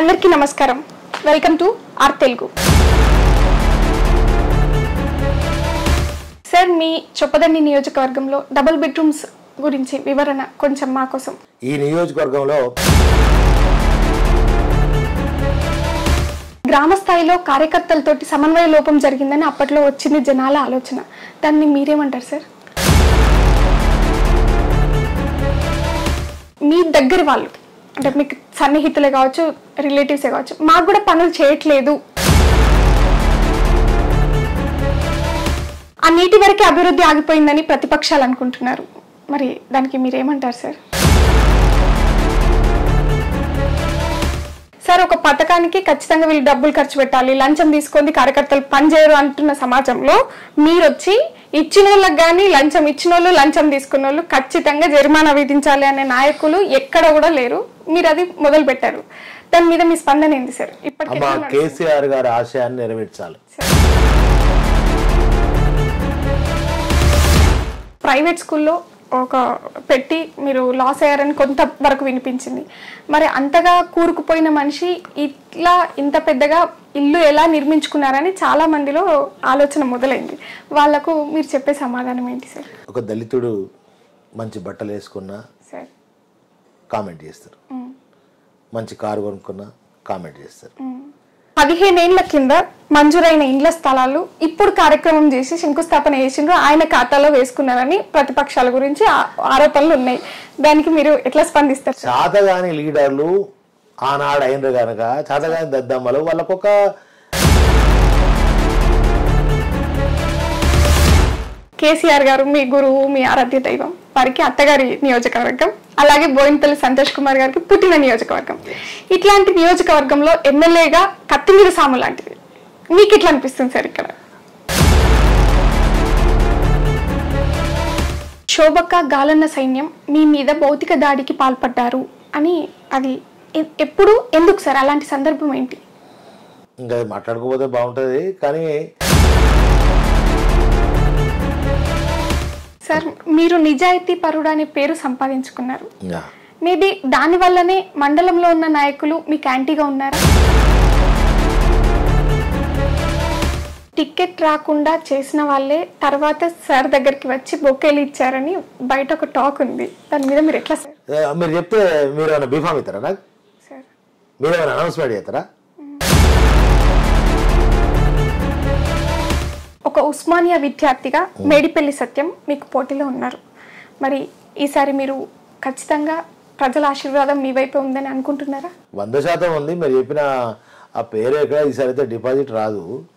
అందరికీ నమస్కారం welcome to our Telugu sir మీ చొప్పదండి నియోజకవర్గంలో డబుల్ బెడ్రూమ్స్ గురించి వివరణ కొంచెం మా కోసం ఈ నియోజకవర్గంలో గ్రామ స్థాయిలో కార్యకర్తలతోటి సమన్వయ లోపం జరిగిందని అప్పట్లో వచ్చింది జనాల ఆలోచన దాన్ని మీరేమంటారు సార్ మీ దగ్గర వాళ్ళు అంటే మీకు సన్నిహితులే కావచ్చు రిలేటివ్సే కావచ్చు మాకు కూడా పనులు చేయట్లేదు ఆ నీటి వరకే అభివృద్ధి ఆగిపోయిందని ప్రతిపక్షాలు అనుకుంటున్నారు మరి దానికి మీరేమంటారు సార్ సార్ ఒక పథకానికి ఖచ్చితంగా వీళ్ళు డబ్బులు ఖర్చు పెట్టాలి లంచం తీసుకొని కార్యకర్తలు పనిచేయరు అంటున్న సమాజంలో మీరు వచ్చి ఇచ్చిన వాళ్ళకి కానీ లంచం ఇచ్చిన వాళ్ళు లంచం తీసుకున్న వాళ్ళు ఖచ్చితంగా జరిమానా విధించాలి అనే నాయకులు ఎక్కడ కూడా లేరు మీరు అది మొదలు పెట్టారు దాని మీద మీ స్పందన ఏంది సార్ ఇప్పటికీ మా ఎట్లా నడుస్తుంది? కేసీఆర్ గారి ఆశయాన్ని నెరవేర్చాలి ప్రైవేట్ స్కూల్లో ఒక పెట్టి మీరు లాస్ అయ్యారని కొంత వరకు వినిపించింది మరి అంతగా కూరుకుపోయిన మనిషి ఇట్లా ఇంత పెద్దగా ఇల్లు ఎలా నిర్మించుకున్నారని చాలా మందిలో ఆలోచన మొదలైంది వాళ్ళకు మీరు చెప్పే సమాధానం ఏంటి సార్ ఒక దళితుడు మంచి బట్టలు వేసుకున్నా సార్ కామెంట్ చేస్తారు మంచి కారు కొనుక్కున్నా కామెంట్ చేస్తారు పదిహేనేళ్ల కింద మంజూరైన ఇండ్ల స్థలాలు ఇప్పుడు కార్యక్రమం చేసి శంకుస్థాపన చేసిండ్రు ఆయన ఖాతాలో వేసుకున్నారని ప్రతిపక్షాల గురించి ఆ- ఆరోపణలు ఉన్నాయి దానికి మీరు ఎట్లా స్పందిస్తారు సార్ చాతగాని లీడర్లు ఆనాడు అయినరు కనుక చాతగాని దద్దమ్మలు వాళ్ళకొక కేసీఆర్ గారు మీ గురువు మీ ఆరాధ్య దైవం వారికి అత్తగారి నియోజకవర్గం అలాగే బోయినపల్లి సంతోష్ కుమార్ గారికి పుట్టిన నియోజకవర్గం ఇట్లాంటి నియోజకవర్గంలో ఎమ్మెల్యేగా కత్తి మీద సాము లాంటిది మీకు ఎట్లా అనిపిస్తుంది సార్ ఇక్కడ శోభక్క గాలన్న సైన్యం మీ మీద భౌతిక దాడికి పాల్పడ్డారు అని అది ఎ- ఎప్పుడు ఎందుకు సార్ అలాంటి సందర్భం ఏంటి ఇంకా అది మాట్లాడుకోపోతే బాగుంటుంది కానీ సార్ మీరు నిజాయితీ పరుడు అనే పేరు సంపాదించుకున్నారు ఇంకా మేబీ దాని వల్లనే మండలంలో ఉన్న నాయకులు మీకు యాంటీగా ఉన్నారా టికెట్ రాకుండా చేసిన వాళ్ళే తర్వాత సార్ దగ్గరికి వచ్చి బొకేలు ఇచ్చారని బయట ఒక టాక్ ఉంది దాని మీద మీరు ఎట్లా సార్ ఏ, మీరు చెప్తే మీరు ఏమైనా బీఫామ్ ఇస్తారా నాకు సార్ మీరు ఏమైనా అనౌన్స్మెంట్ చేస్తారా ఒక ఉస్మానియా విద్యార్థిగా మేడిపల్లి సత్యం మీకు పోటీలో ఉన్నారు మరి ఈసారి మీరు ఖచ్చితంగా ప్రజల ఆశీర్వాదం మీ వైపే ఉందని అనుకుంటున్నారా వంద శాతం ఉంది మీరు చెప్పిన ఆ పేరు ఎక్కడ ఈసారి అయితే డిపాజిట్ రాదు